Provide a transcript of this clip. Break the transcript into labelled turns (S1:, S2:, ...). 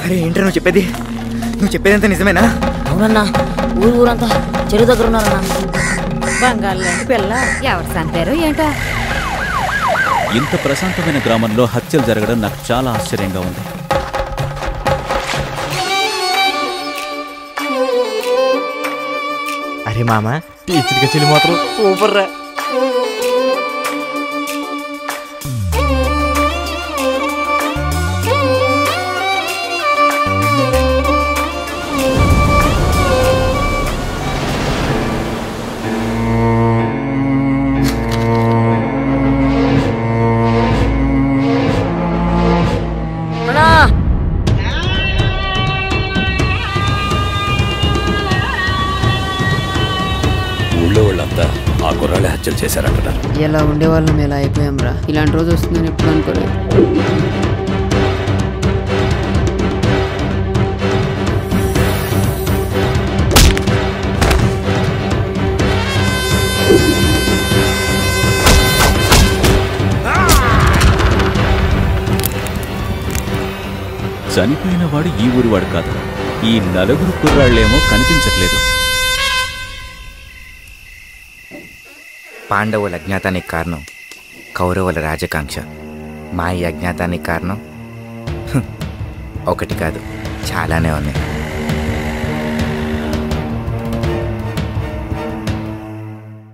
S1: అరే ఏంట్రా నువ్వు చెప్పేది నువ్వు చెప్పేదంతా నిజమేనా
S2: అవునన్నా ఊరు ఊరంతా చెరువు దగ్గర ఉన్నారన్నా
S3: బంగారు లాంటి పిల్ల ఎవరు చంపారు ఏంటో
S4: ఇంత ప్రశాంతమైన గ్రామంలో హత్యలు జరగడం నాకు చాలా ఆశ్చర్యంగా ఉంది
S1: అరే మామ ఈ చిలిక చిలి మాత్రం సూపర్ రా
S2: అన్నా
S5: ఊళ్ళో వాళ్ళంతా ఆ కుర్రాళ్ళే హత్యలు చేశారంటున్నారు
S6: ఎలా ఉండేవాళ్ళం ఎలా అయిపోయాం రా ఇలాంటి రోజు వస్తుందని ఎప్పుడు అనుకోలేదు
S4: చనిపోయిన వాడు ఈ ఊరివాడు కాదు ఈ నలుగురు కుర్రాళ్ళేమో కనిపించట్లేదు
S1: పాండవుల అజ్ఞాతానికి కారణం కౌరవుల రాజకాంక్ష మా ఈ అజ్ఞాతానికి కారణం హ్మ్, ఒకటి కాదు చాలానే ఉన్నాయి